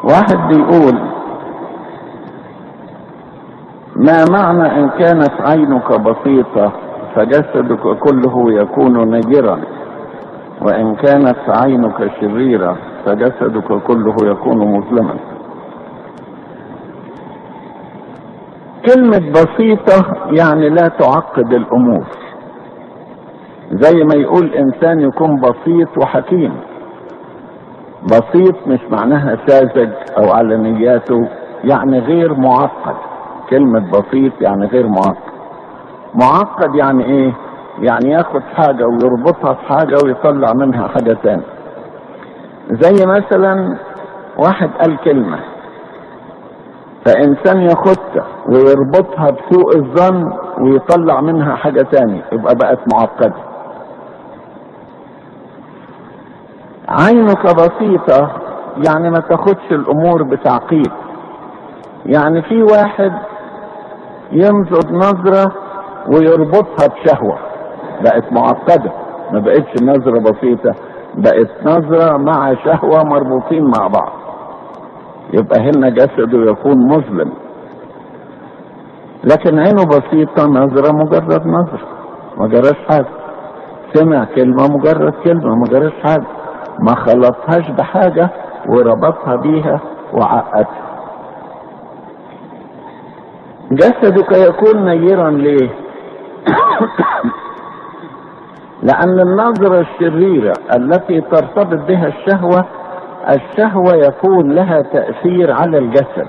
واحد بيقول ما معنى ان كانت عينك بسيطة فجسدك كله يكون نجرا وان كانت عينك شريرة فجسدك كله يكون مظلما كلمة بسيطة يعني لا تعقد الامور زي ما يقول انسان يكون بسيط وحكيم بسيط مش معناها ساذج او على نياته يعني غير معقد كلمة بسيط يعني غير معقد معقد يعني ايه يعني ياخد حاجة ويربطها في حاجة ويطلع منها حاجة تانية زي مثلا واحد قال كلمة فإنسان ياخدها ويربطها بسوء الظن ويطلع منها حاجة تانية يبقى بقت معقدة عينك بسيطة يعني ما تاخدش الأمور بتعقيد يعني في واحد ينظر نظرة ويربطها بشهوة بقت معقدة ما بقتش نظرة بسيطة بقت نظرة مع شهوة مربوطين مع بعض يبقى هنا جسده يكون مظلم لكن عينه بسيطة نظرة مجرد نظرة ما جراش حاجة سمع كلمة مجرد كلمة ما جراش حاجة ما خلطهاش بحاجة وربطها بيها وعقدها جسدك يكون نيرا ليه لأن النظرة الشريرة التي ترتبط بها الشهوة الشهوة يكون لها تأثير على الجسد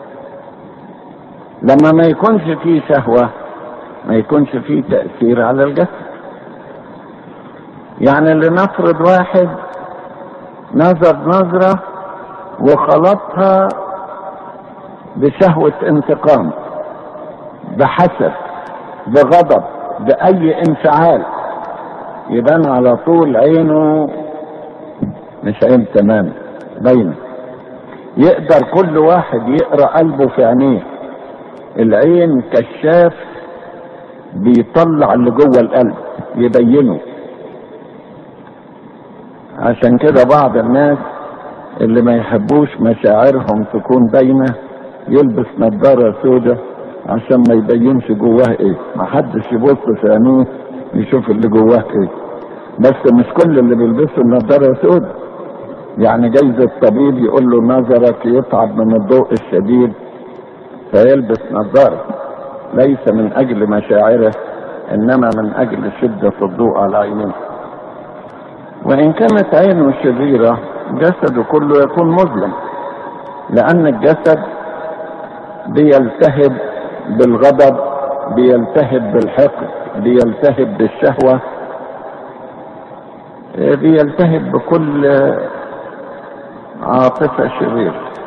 لما ما يكونش فيه شهوة ما يكونش فيه تأثير على الجسد يعني لنفرض واحد نظر نظرة وخلطها بشهوة انتقام بحسد بغضب بأي انفعال يبان على طول عينه مش عين تمام باينة يقدر كل واحد يقرا قلبه في عينيه العين كشاف بيطلع اللي جوه القلب يبينه عشان كده بعض الناس اللي ما يحبوش مشاعرهم تكون باينة يلبس نظارة سودة عشان ما يبينش جواه ايه ما حدش يبص في عينيه يشوف اللي جواه ايه بس مش كل اللي بيلبسوا النظارة سودة يعني جايز الطبيب يقول له نظرك يتعب من الضوء الشديد فيلبس نظارة ليس من اجل مشاعره انما من اجل شدة الضوء على عينيه وان كانت عينه شريرة جسده كله يكون مظلم لان الجسد بيلتهب بالغضب بيلتهب بالحقد بيلتهب بالشهوة بيلتهب بكل عاطفة شريرة